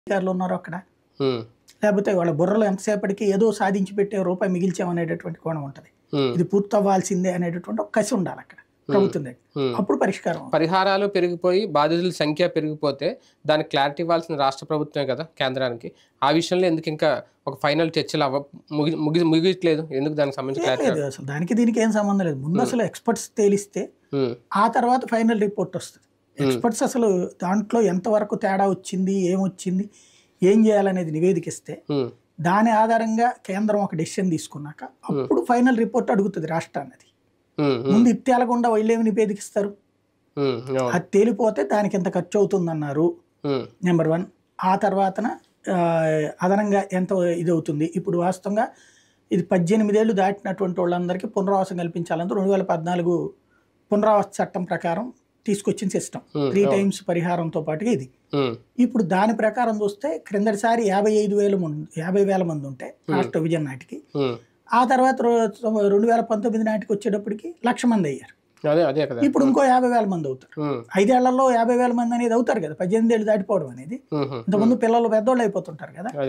అధికారులు ఉన్నారో అక్కడ ఉమ్, లేకపోతే వాళ్ళ బుర్రలో ఎంతసేపటికి ఏదో సాధించి పెట్టే రూపాయి మిగిల్చామనేటటువంటి కోణం ఉంటుంది ఉమ్, ఇది పూర్తవ్వాల్సిందే అనేటటువంటి ఒక కసి ఉండాలి అక్కడ ప్రభుత్వం దగ్గర ఉమ్. అప్పుడు పరిష్కారం అవుతుంది. పరిహారాలు పెరిగిపోయి బాధితుల సంఖ్య పెరిగిపోతే దానికి క్లారిటీ ఇవ్వాల్సిన రాష్ట్ర ప్రభుత్వమే కదా కేంద్రానికి ఆ విషయంలో ఎందుకు ఇంకా ఒక ఫైనల్ చర్చలు అవ్వ ముగి ముగి ముగియట్లేదు ఎందుకు దానికి సంబంధించి ఏం క్లారిటీ లేదు అసలు దానికి దీనికి ఏం సంబంధం లేదు ముందు అసలు ఎక్స్పర్ట్స్ తేలిస్తే ఉమ్, ఆ తర్వాత ఫైనల్ రిపోర్ట్ వస్తుంది ఎక్స్పర్ట్స్ అసలు దాంట్లో ఎంతవరకు తేడా వచ్చింది ఏమొచ్చింది ఏం చేయాలనేది నివేదిక ఇస్తే ఉమ్, దాని ఆధారంగా కేంద్రం ఒక డెసిషన్ తీసుకున్నాక అప్పుడు ఫైనల్ రిపోర్ట్ అడుగుతుంది రాష్ట్రాన్ని అది ఉమ్, ఉమ్, ముందు ఇది తేలకుండా వీళ్ళేమి నివేదికిస్తారు ఉమ్, అవును. అది తేలిపోతే దానికి ఎంత ఖర్చు అవుతుందన్నారు ఉమ్, నెంబర్ వన్ ఆ తర్వాతన ఆ, అదనంగా ఎంత ఇది అవుతుంది ఇప్పుడు వాస్తవంగా ఇది పద్దెనిమిదేళ్ళు దాటినటువంటి వాళ్ళందరికీ పునరావాసం కల్పించాలంటే రెండు వేల పద్నాలుగు పునరావాస చట్టం ప్రకారం తీసుకొచ్చిన సిస్టమ్ Hmm, త్రీ అవును. టైమ్స్ పరిహారంతో పాటుగా ఇది ఉమ్, ఇప్పుడు దాని ప్రకారం చూస్తే క్రిందటిసారి యాభై ఐదు వేల మంది యాభై వేల మంది ఉంటే రాష్ట్ర విభజన నాటికి ఉమ్. ఆ తర్వాత రో- రెండు వేల పంతొమ్మిది నాటికి వచ్చేటప్పటికి లక్ష మంది అయ్యారు అదే అదే కదా ఇప్పుడు ఇంకో యాభై వేల మంది అవుతారు ఉమ్, ఐదేళ్లలో యాభై వేల మంది అనేది అవుతారు కదా పద్దెనిమిది ఏళ్ళు దాటిపోవడం అనేది ఉమ్, ఉమ్. ఇంతకుముందు పిల్లలు పెద్దోళ్ళు అయిపోతుంటారు కదా